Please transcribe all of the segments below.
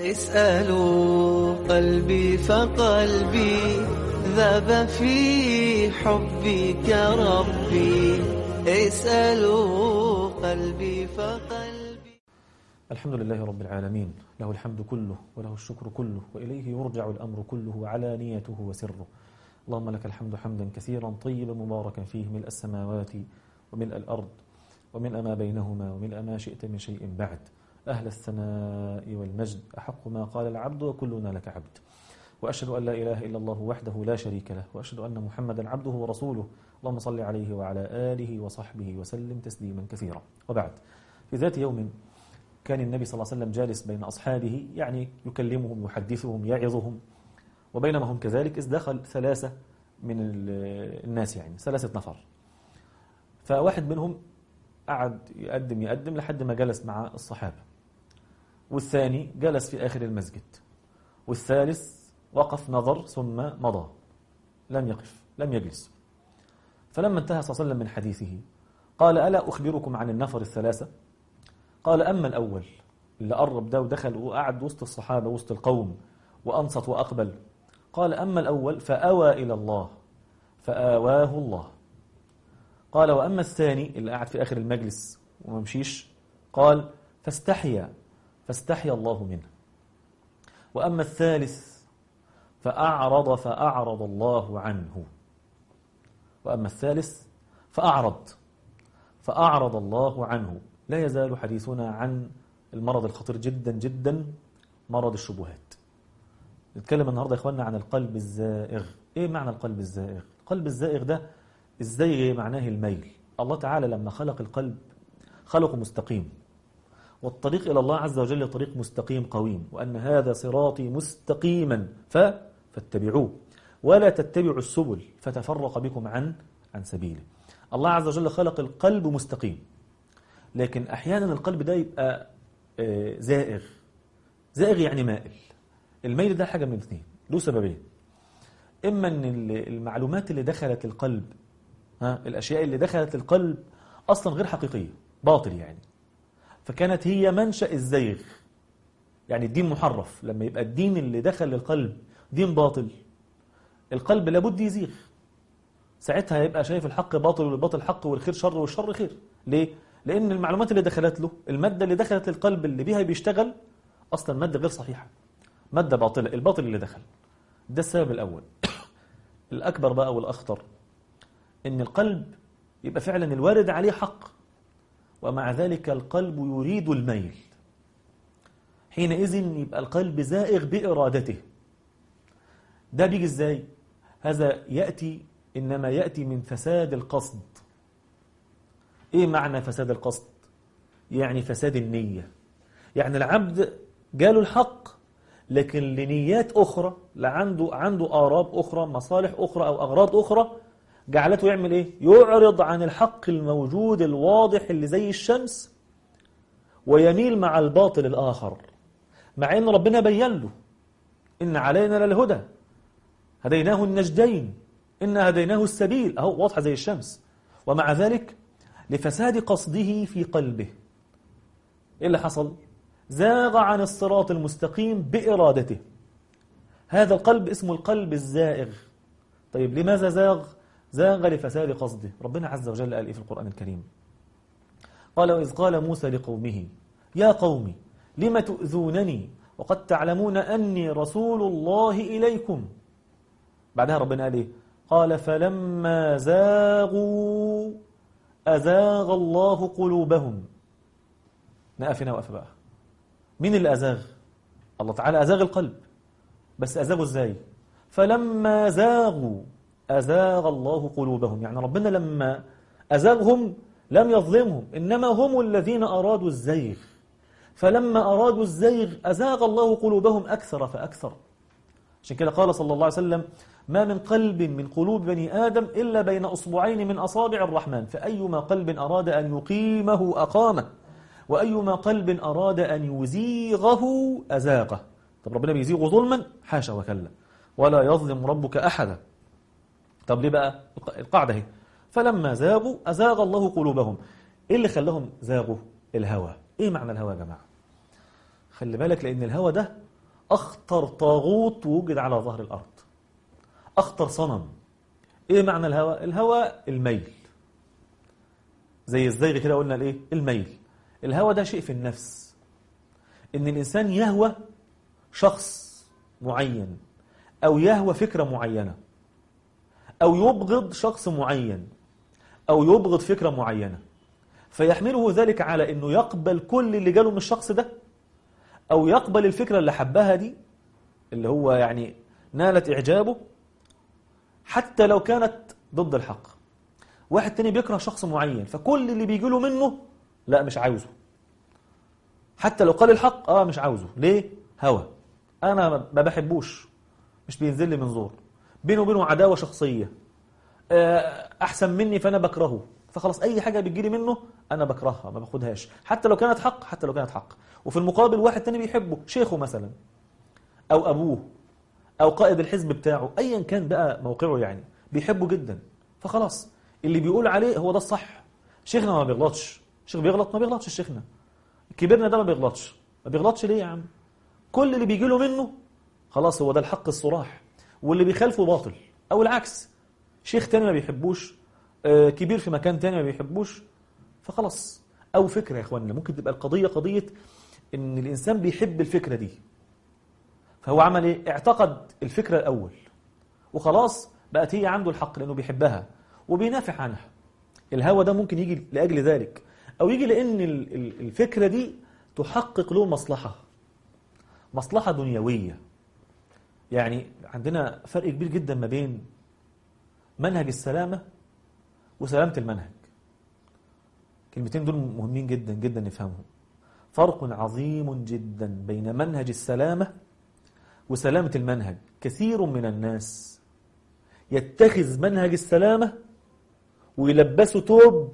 اسألوا قلبي فقلبي ذاب في حبك ربي اسألوا قلبي فقلبي الحمد لله رب العالمين له الحمد كله وله الشكر كله وإليه يرجع الأمر كله علانيته وسره اللهم لك الحمد حمدا كثيرا طيبا مباركا فيه ملء السماوات وملء الأرض وملء ما بينهما وملء ما شئت من شيء بعد أهل الثناء والمجد أحق ما قال العبد وكلنا لك عبد وأشهد أن لا إله إلا الله وحده لا شريك له وأشهد أن محمدا عبده ورسوله اللهم صل عليه وعلى آله وصحبه وسلم تسليما كثيرا وبعد في ذات يوم كان النبي صلى الله عليه وسلم جالس بين أصحابه يعني يكلمهم يحدثهم يعظهم وبينما هم كذلك إذ دخل ثلاثة من الناس يعني ثلاثة نفر فواحد منهم قعد يقدم يقدم لحد ما جلس مع الصحابة والثاني جلس في آخر المسجد والثالث وقف نظر ثم مضى لم يقف لم يجلس فلما انتهى صلى الله عليه وسلم من حديثه قال ألا أخبركم عن النفر الثلاثة قال أما الأول اللي قرب ده ودخل وقعد وسط الصحابة وسط القوم وأنصت وأقبل قال أما الأول فأوى إلى الله فآواه الله قال وأما الثاني اللي قعد في آخر المجلس وما مشيش قال فاستحيا فاستحيا الله منه وأما الثالث فأعرض فأعرض الله عنه وأما الثالث فأعرض فأعرض الله عنه لا يزال حديثنا عن المرض الخطير جدا جدا مرض الشبهات نتكلم النهاردة يا إخواننا عن القلب الزائغ إيه معنى القلب الزائغ؟ القلب الزائغ ده الزيغ معناه الميل الله تعالى لما خلق القلب خلقه مستقيم والطريق إلى الله عز وجل طريق مستقيم قويم وأن هذا صراطي مستقيما ف... فاتبعوه ولا تتبعوا السبل فتفرق بكم عن عن سبيله الله عز وجل خلق القلب مستقيم لكن أحيانا القلب ده يبقى زائغ زائغ يعني مائل الميل ده حاجة من الاثنين له سببين إما أن المعلومات اللي دخلت القلب ها الأشياء اللي دخلت القلب أصلا غير حقيقية باطل يعني فكانت هي منشأ الزيغ يعني الدين محرف لما يبقى الدين اللي دخل للقلب دين باطل القلب لابد يزيغ ساعتها يبقى شايف الحق باطل والباطل حق والخير شر والشر خير ليه؟ لأن المعلومات اللي دخلت له المادة اللي دخلت للقلب اللي بيها بيشتغل أصلا مادة غير صحيحة مادة باطلة الباطل اللي دخل ده السبب الأول الأكبر بقى والأخطر إن القلب يبقى فعلا الوارد عليه حق ومع ذلك القلب يريد الميل حينئذ يبقى القلب زائغ بإرادته ده بيجي ازاي هذا يأتي إنما يأتي من فساد القصد إيه معنى فساد القصد يعني فساد النية يعني العبد جاله الحق لكن لنيات أخرى لعنده عنده آراب أخرى مصالح أخرى أو أغراض أخرى جعلته يعمل إيه يعرض عن الحق الموجود الواضح اللي زي الشمس ويميل مع الباطل الآخر مع أن ربنا بين له إن علينا للهدى هديناه النجدين إنا هديناه السبيل أهو واضحة زي الشمس ومع ذلك لفساد قصده في قلبه إيه اللي حصل؟ زاغ عن الصراط المستقيم بإرادته هذا القلب اسمه القلب الزائغ طيب لماذا زاغ؟ زاغ لفساد قصده ربنا عز وجل قال إيه في القرآن الكريم قال وإذ قال موسى لقومه يا قوم لم تؤذونني وقد تعلمون أني رسول الله إليكم بعدها ربنا قال إيه قال فلما زاغوا أزاغ الله قلوبهم نقف هنا وقف بقى مين اللي أزاغ الله تعالى أزاغ القلب بس أزاغوا إزاي فلما زاغوا أزاغ الله قلوبهم يعني ربنا لما أزاغهم لم يظلمهم إنما هم الذين أرادوا الزيغ فلما أرادوا الزيغ أزاغ الله قلوبهم أكثر فأكثر عشان كده قال صلى الله عليه وسلم ما من قلب من قلوب بني آدم إلا بين أصبعين من أصابع الرحمن فأيما قلب أراد أن يقيمه أقامه وأيما قلب أراد أن يزيغه أزاغه طب ربنا بيزيغ ظلما حاشا وكلا ولا يظلم ربك أحدا طب ليه بقى القاعدة هي فلما زاغوا أزاغ الله قلوبهم إيه اللي خلاهم زاغوا الهوى إيه معنى الهوى يا جماعة خلي بالك لأن الهوى ده أخطر طاغوت وجد على ظهر الأرض أخطر صنم إيه معنى الهوى؟ الهوى الميل زي الزيغ كده قلنا الإيه؟ الميل الهوى ده شيء في النفس إن الإنسان يهوى شخص معين أو يهوى فكرة معينة أو يبغض شخص معين أو يبغض فكرة معينة فيحمله ذلك على أنه يقبل كل اللي جاله من الشخص ده أو يقبل الفكرة اللي حبها دي اللي هو يعني نالت إعجابه حتى لو كانت ضد الحق واحد تاني بيكره شخص معين فكل اللي بيجي له منه لا مش عاوزه حتى لو قال الحق اه مش عاوزه ليه هوى انا ما بحبوش مش بينزل لي من زور بينه وبينه عداوه شخصيه آه، احسن مني فانا بكرهه فخلاص اي حاجه بتجيلي منه انا بكرهها ما باخدهاش حتى لو كانت حق حتى لو كانت حق وفي المقابل واحد تاني بيحبه شيخه مثلا او ابوه او قائد الحزب بتاعه ايا كان بقى موقعه يعني بيحبه جدا فخلاص اللي بيقول عليه هو ده الصح شيخنا ما بيغلطش شيخ بيغلط ما بيغلطش شيخنا كبرنا ده ما بيغلطش ما بيغلطش ليه يا عم كل اللي بيجي له منه خلاص هو ده الحق الصراح واللي بيخالفه باطل او العكس شيخ تاني ما بيحبوش آه، كبير في مكان تاني ما بيحبوش فخلاص او فكره يا اخوانا ممكن تبقى القضيه قضيه ان الانسان بيحب الفكره دي فهو عمل ايه اعتقد الفكره الاول وخلاص بقت هي عنده الحق لانه بيحبها وبينافح عنها الهوى ده ممكن يجي لاجل ذلك او يجي لان ال- ال- الفكره دي تحقق له مصلحه مصلحه دنيويه يعني عندنا فرق كبير جدا ما بين منهج السلامه وسلامه المنهج الكلمتين دول مهمين جدا جدا نفهمهم فرق عظيم جدا بين منهج السلامه وسلامه المنهج كثير من الناس يتخذ منهج السلامه ويلبسه توب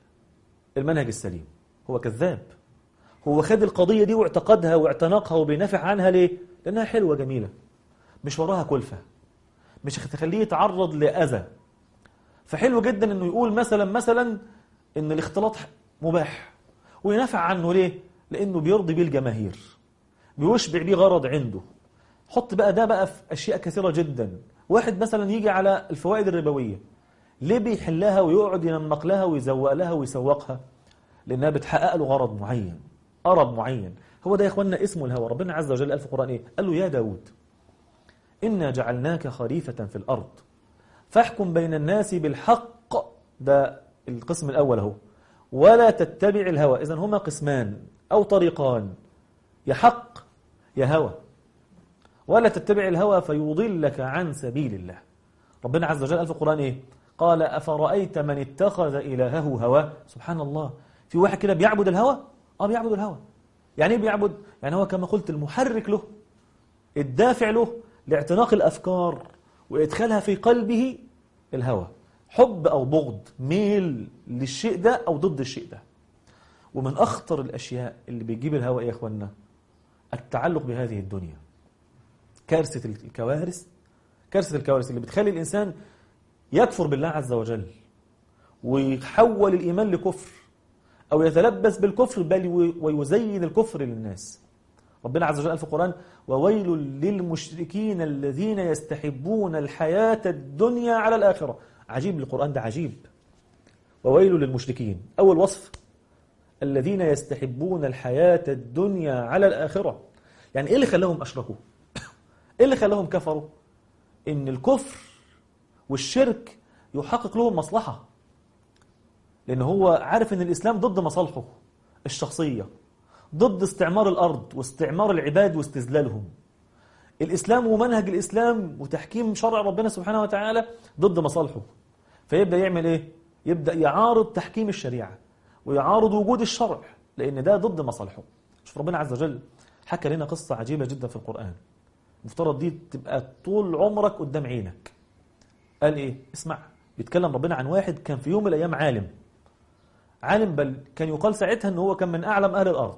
المنهج السليم هو كذاب هو خد القضية دي واعتقدها واعتنقها وبينافع عنها ليه؟ لأنها حلوة جميلة مش وراها كلفة مش هتخليه يتعرض لأذى فحلو جدا انه يقول مثلا مثلا ان الاختلاط مباح وينافع عنه ليه؟ لأنه بيرضي بيه الجماهير بيشبع بيه غرض عنده حط بقى ده بقى في أشياء كثيرة جدا واحد مثلا يجي على الفوائد الربوية ليه بيحلها ويقعد ينمق لها ويزوق لها ويسوقها لأنها بتحقق له غرض معين أرض معين هو ده يا إخواننا اسمه الهوى ربنا عز وجل قال في القرآن إيه قال له يا داود إنا جعلناك خليفة في الأرض فاحكم بين الناس بالحق ده القسم الأول اهو ولا تتبع الهوى إذن هما قسمان أو طريقان يا حق يا هوى ولا تتبع الهوى فيضلك عن سبيل الله ربنا عز وجل قال في القرآن إيه قال أفرأيت من اتخذ إلهه هواه سبحان الله في واحد كده بيعبد الهوى اه بيعبد الهوى يعني ايه بيعبد يعني هو كما قلت المحرك له الدافع له لاعتناق الأفكار وإدخالها في قلبه الهوى حب أو بغض ميل للشيء ده أو ضد الشيء ده ومن أخطر الأشياء اللي بيجيب الهوى يا إخوانا التعلق بهذه الدنيا كارثة الكوارث كارثة الكوارث اللي بتخلي الإنسان يكفر بالله عز وجل ويحول الإيمان لكفر أو يتلبس بالكفر بل ويزين الكفر للناس ربنا عز وجل قال في القرآن وويل للمشركين الذين يستحبون الحياة الدنيا على الآخرة عجيب القرآن ده عجيب وويل للمشركين أول وصف الذين يستحبون الحياة الدنيا على الآخرة يعني إيه اللي خلاهم أشركوا إيه اللي خلاهم كفروا إن الكفر والشرك يحقق لهم مصلحة لأن هو عارف إن الإسلام ضد مصالحه الشخصية ضد استعمار الأرض واستعمار العباد واستذلالهم الإسلام ومنهج الإسلام وتحكيم شرع ربنا سبحانه وتعالى ضد مصالحه فيبدأ يعمل إيه؟ يبدأ يعارض تحكيم الشريعة ويعارض وجود الشرع لأن ده ضد مصالحه شوف ربنا عز وجل حكى لنا قصة عجيبة جدا في القرآن مفترض دي تبقى طول عمرك قدام عينك قال إيه؟ اسمع بيتكلم ربنا عن واحد كان في يوم من الأيام عالم عالم بل كان يقال ساعتها أنه هو كان من أعلم أهل الأرض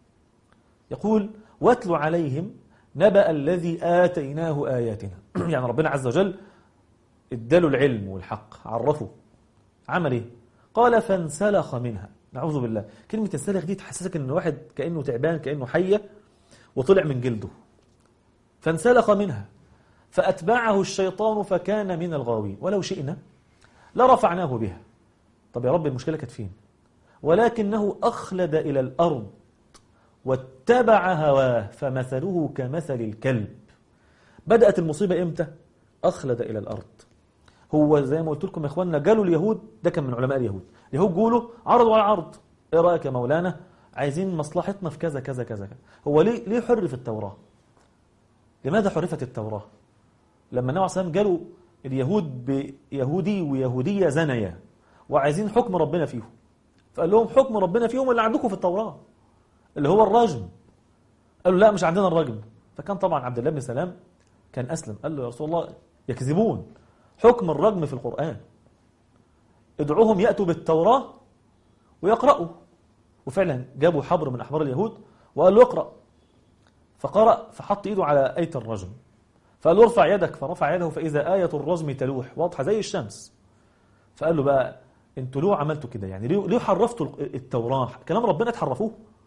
يقول واتل عليهم نبأ الذي آتيناه آياتنا يعني ربنا عز وجل اداله العلم والحق عرفه عمل ايه قال فانسلخ منها نعوذ بالله كلمة انسلخ دي تحسسك ان واحد كأنه تعبان كأنه حية وطلع من جلده فانسلخ منها فأتبعه الشيطان فكان من الغاوين ولو شئنا لرفعناه بها طب يا رب المشكلة كانت فين ولكنه أخلد إلى الأرض واتبع هواه فمثله كمثل الكلب بدأت المصيبة إمتى؟ أخلد إلى الأرض هو زي ما قلت لكم يا إخواننا قالوا اليهود ده كان من علماء اليهود اليهود قولوا عرضوا على عرض إيه رأيك يا مولانا عايزين مصلحتنا في كذا كذا كذا كذا هو ليه ليه حرف التوراة لماذا حرفت التوراة لما النبي عليه الصلاة قالوا اليهود بيهودي ويهودية زنيا وعايزين حكم ربنا فيهم فقال لهم حكم ربنا فيهم اللي عندكم في التوراة اللي هو الرجم قالوا لا مش عندنا الرجم فكان طبعا عبد الله بن سلام كان أسلم قال له يا رسول الله يكذبون حكم الرجم في القرآن ادعوهم يأتوا بالتوراة ويقرأوا وفعلا جابوا حبر من أحبار اليهود وقال له اقرأ فقرأ فحط إيده على آية الرجم فقال له ارفع يدك فرفع يده فإذا آية الرجم تلوح واضحة زي الشمس فقال له بقى انتوا ليه عملتوا كده يعني ليه ليه حرفتوا التوراة كلام ربنا تحرفوه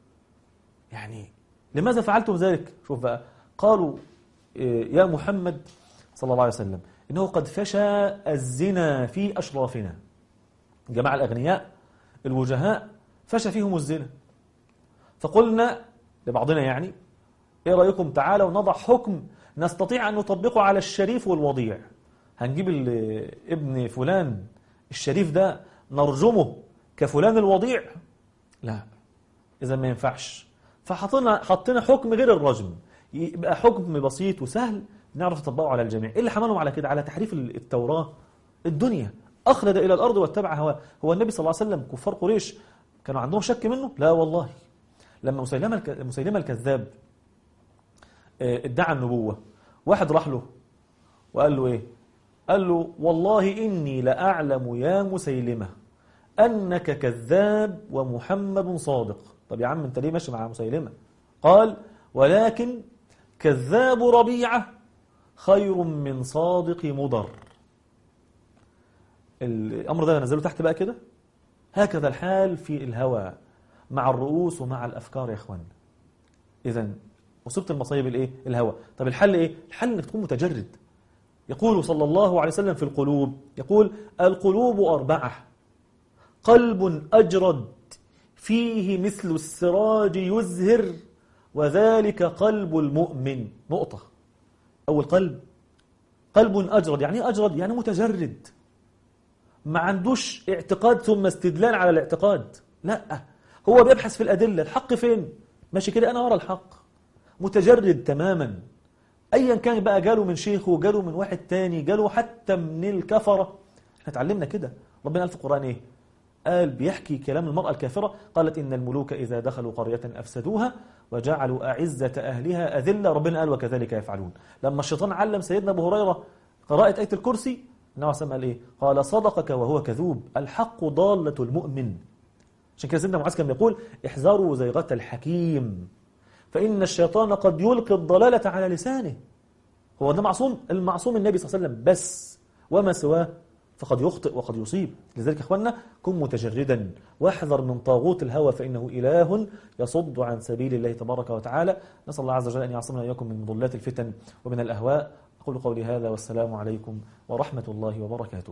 يعني لماذا فعلتم ذلك شوف بقى قالوا يا محمد صلى الله عليه وسلم إنه قد فشى الزنا في أشرافنا جماعة الأغنياء الوجهاء فشى فيهم الزنا فقلنا لبعضنا يعني ايه رأيكم تعالوا نضع حكم نستطيع أن نطبقه على الشريف والوضيع هنجيب ابن فلان الشريف ده نرجمه كفلان الوضيع لا إذا ما ينفعش فحطينا حطينا حكم غير الرجم يبقى حكم بسيط وسهل نعرف نطبقه على الجميع ايه اللي حملهم على كده على تحريف التوراة الدنيا أخلد إلى الأرض واتبع هواه هو النبي صلى الله عليه وسلم كفار قريش كانوا عندهم شك منه لا والله لما مسيلمة مسيلمة الكذاب ادعى النبوة واحد راح له وقال له ايه قال له والله إني لأعلم يا مسيلمة أنك كذاب ومحمد صادق طب يا عم انت ليه ماشي مع مسيلمة قال ولكن كذاب ربيعة خير من صادق مضر الأمر ده نزله تحت بقى كده هكذا الحال في الهوى مع الرؤوس ومع الأفكار يا إخوان إذا مصيبة المصايب الإيه؟ الهوى طب الحل إيه؟ الحل إنك تكون متجرد يقول صلى الله عليه وسلم في القلوب يقول القلوب أربعة قلب أجرد فيه مثل السراج يزهر وذلك قلب المؤمن نقطة أول قلب قلب أجرد يعني إيه أجرد يعني متجرد ما عندوش اعتقاد ثم استدلال على الاعتقاد لا هو بيبحث في الأدلة الحق فين ماشي كده أنا ورا الحق متجرد تماما أيا كان بقى جاله من شيخه جاله من واحد تاني جاله حتى من الكفرة احنا اتعلمنا كده ربنا قال في القرآن ايه قال بيحكي كلام المرأة الكافرة قالت إن الملوك إذا دخلوا قرية أفسدوها وجعلوا أعزة أهلها أذلة ربنا قال وكذلك يفعلون لما الشيطان علم سيدنا أبو هريرة قراءة آية الكرسي النبي عليه قال إيه قال صدقك وهو كذوب الحق ضالة المؤمن عشان كده سيدنا معاذ كان بيقول احذروا زيغة الحكيم فإن الشيطان قد يلقي الضلالة على لسانه هو ده معصوم المعصوم النبي صلى الله عليه وسلم بس وما سواه فقد يخطئ وقد يصيب لذلك يا اخوانا كن متجردا واحذر من طاغوت الهوى فإنه إله يصد عن سبيل الله تبارك وتعالى نسأل الله عز وجل أن يعصمنا إياكم من مضلات الفتن ومن الأهواء أقول قولي هذا والسلام عليكم ورحمة الله وبركاته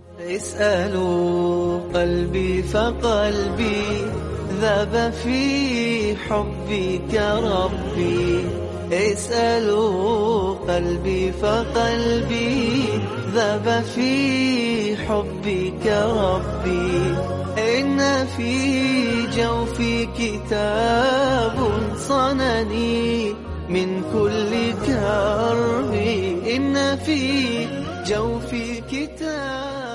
اسألوا قلبي فقلبي ذاب في حبك ربي اسألوا قلبي فقلبي ذاب في حبك ربي إن في جوفي كتاب صنني من كل كرب إن في جوفي كتاب